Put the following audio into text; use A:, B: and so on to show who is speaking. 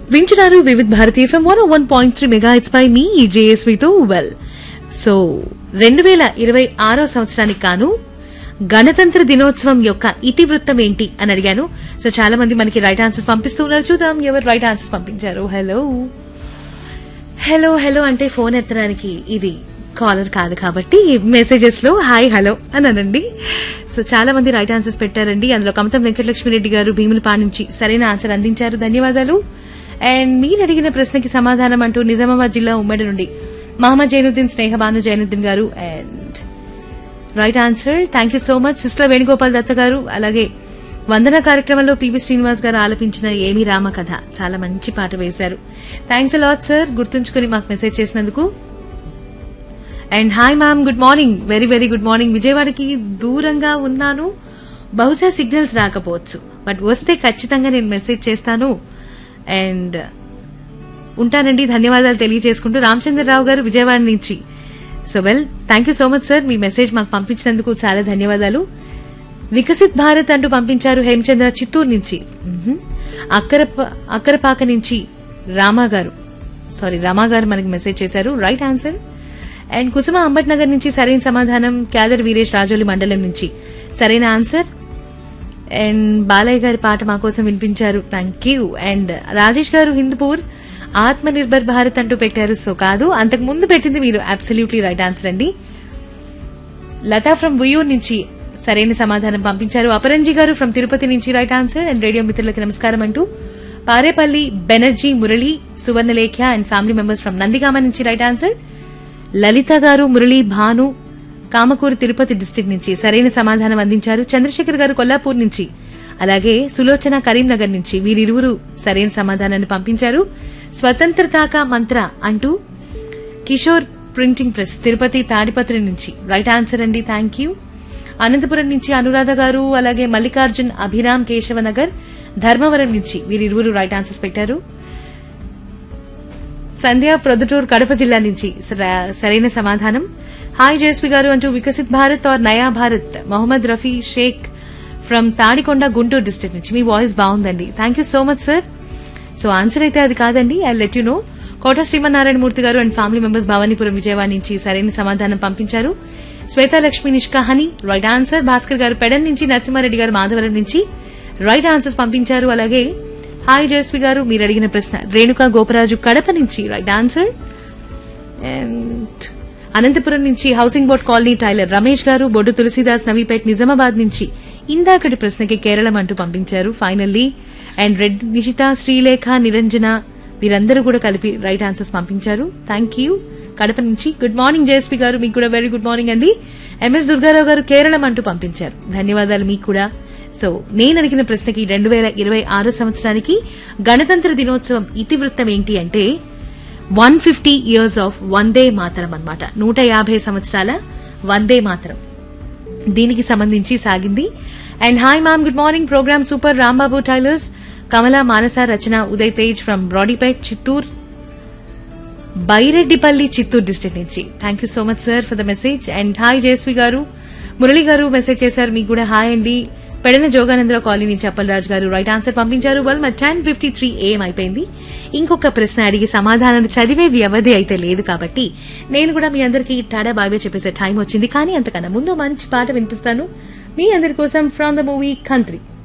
A: వింటున్నారు Vividh Bharati FM one one point three mega it's by me జేఎస్వితో well so రెండు వేల ఇరవై ఆరో సంవత్సరానికి కాను గణతంత్ర దినోత్సవం యొక్క ఇతివృత్తం ఏంటి అని అడిగాను సో చాలా మంది మనకి రైట్ ఆన్సర్స్ పంపిస్తూ ఉన్నారు చూద్దాం ఎవరు రైట్ ఆన్సర్స్ పంపించారు హలో హలో హలో అంటే ఫోన్ ఎత్తడానికి ఇది కాలర్ కాదు కాబట్టి మెసేజెస్ లో హాయ్ హలో అని అనండి సో చాలా మంది రైట్ ఆన్సర్స్ పెట్టారండి అందులో కమతం వెంకటలక్ష్మిరెడ్డి గారు భీములపాడు నుంచి సరైన ఆన్సర్ అందించారు ధన్యవాదాలు అండ్ మీరు అడిగిన ప్రశ్నకి సమాధానం అంటూ నిజామాబాద్ జిల్లా ఉమ్మడి నుండి Mohammed Zainuddin Snehabanu Zainuddin garu and right answer thank you so much sister Venugopal Datta garu అలాగే వందన కార్యక్రమంలో పివి శ్రీనివాస్ గారు ఆలపించిన ఏమి రామ కథ చాలా మంచి పాట వేశారు థ్యాంక్స్ అలాట్ సార్ గుర్తుంచుకుని మాకు మెసేజ్ చేసినందుకు and hi ma'am good morning very very good morning విజయవాడకి దూరంగా ఉన్నాను బహుశా సిగ్నల్స్ రాకపోవచ్చు బట్ వస్తే ఖచ్చితంగా నేను మెసేజ్ చేస్తాను అండ్ ఉంటానండి ధన్యవాదాలు తెలియజేసుకుంటూ రామచంద్రరావు గారు విజయవాడ నుంచి so well thank you so much sir మీ మెసేజ్ మాకు పంపించినందుకు చాలా ధన్యవాదాలు వికసిత్ భారత్ అంటూ పంపించారు హేమచంద్ర చిత్తూరు నుంచి మ్హూ. అక్కరప అక్కరపాక నుంచి రామా గారు సారీ రామా గారు మనకి మెసేజ్ చేశారు right answer and Kusuma Ambat Nagar నుంచి సరైన సమాధానం క్యాదర్ వీరేష్ రాజోలి మండలం నుంచి సరైన ఆన్సర్ అండ్ బాలయ్య గారి పాట మా కోసం వినిపించారు థ్యాంక్ యూ అండ్ రాజేష్ గారు హిందూపూర్ ఆత్మ నిర్భర్ భారత్ అంటూ పెట్టారు సో కాదు అంతకు ముందు పెట్టింది మీరు అబ్సల్యూట్లీ రైట్ ఆన్సర్ అండి లతా ఫ్రమ్ ఉయూర్ నుంచి సరైన సమాధానం పంపించారు అపరంజి గారు ఫ్రమ్ తిరుపతి నుంచి రైట్ ఆన్సర్ అండ్ రేడియో మిత్రులకి నమస్కారం అంటూ Parepalli Banerjee Murali Suvarnalekha and family members from Nandigama నుంచి right answer Lalitha garu Murali Bhanu Kamakuru Tirupati district నుంచి సరైన సమాధానం అందించారు చంద్రశేఖర్ గారు కొల్లాపూర్ నుంచి అలాగే సులోచన కరీంనగర్ నుంచి వీరిరువురు సరైన సమాధానాన్ని పంపించారు స్వతంత్రతాక మంత్ర అంటూ కిషోర్ ప్రింటింగ్ ప్రెస్ తిరుపతి తాడిపత్రి నుంచి రైట్ ఆన్సర్ అండి థ్యాంక్ యూ అనంతపురం నుంచి అనురాధ గారు అలాగే మల్లికార్జున్ అభిరామ్ కేశవనగర్ ధర్మవరం నుంచి వీరిరువురు రైట్ ఆన్సర్స్ పెట్టారు సంధ్య ప్రొద్దుటూరు కడప జిల్లా నుంచి సర- సరైన సమాధానం హాయ్ జయస్వి గారు అంటూ Viksit Bharat or Naya Bharat Mohammed Rafi Shaik from Tadikonda Guntur district నుంచి మీ వాయిస్ బాగుందండి thank you so much sir so answer అయితే అది కాదండి I let you know Kota Srimannarayanamurthy garu and family members Bhavanipuram Vijayawada నుంచి సరైన సమాధానం పంపించారు శ్వేతాలక్ష్మి నిష్కాహని రైట్ ఆన్సర్ భాస్కర్ గారు పెడన్ నుంచి నరసింహారెడ్డి గారు మాధవరం నుంచి రైట్ ఆన్సర్స్ పంపించారు అలాగే హాయ్ జయస్వి గారు మీరు అడిగిన ప్రశ్న రేణుకా గోపరాజు కడప నుంచి రైట్ ఆన్సర్ అండ్ అనంతపురం నుంచి housing board colony tailor Ramesh garu Boddu తులసిదాస్ Navipet Nizamabad నుంచి ఇందాకటి ప్రశ్నకి కేరళం అంటూ పంపించారు ఫైనల్లీ అండ్ రెడ్ నిషిత శ్రీలేఖ నిరంజన వీరందరూ కూడా కలిపి రైట్ ఆన్సర్స్ పంపించారు థ్యాంక్ యూ కడప నుంచి గుడ్ మార్నింగ్ జేఎస్పీ గారు మీకు కూడా వెరీ గుడ్ మార్నింగ్ అండి ఎంఎస్ దుర్గారావు గారు కేరళం అంటూ పంపించారు ధన్యవాదాలు మీకు కూడా సో నేను అడిగిన ప్రశ్నకి రెండు వేల ఇరవై ఆరో సంవత్సరానికి గణతంత్ర దినోత్సవం ఇతివృత్తం ఏంటి అంటే one fifty years of Vande Mataram అన్నమాట నూట యాభై సంవత్సరాల వందే మాతరం దీనికి సంబంధించి సాగింది and hi ma'am good morning programme super Rambabu tailors Kamala Manasa Rachana Uday Tej from Brodipet Chittoor Byreddipalli Chittoor district నుంచి thank you so much sir for the message and hi Jayasvi garu Murali గారు మెసేజ్ చేశారు మీకు కూడా హాయ్ అండి పెడన జోగానందరావు కాలనీ నుంచి అప్పలరాజ్ గారు రైట్ ఆన్సర్ పంపించారు వెల్ మా టెన్ ఫిఫ్టీ త్రీ ఏం అయిపోయింది ఇంకొక ప్రశ్న అడిగి సమాధానాన్ని చదివే వ్యవధి అయితే లేదు కాబట్టి నేను కూడా మీ అందరికీ టాడా బాబే చెప్పేసే టైం వచ్చింది కానీ అంతకన్నా ముందు మంచి పాట వినిపిస్తాను మీ అందరి కోసం ఫ్రమ్ ద మూవీ కంట్రీ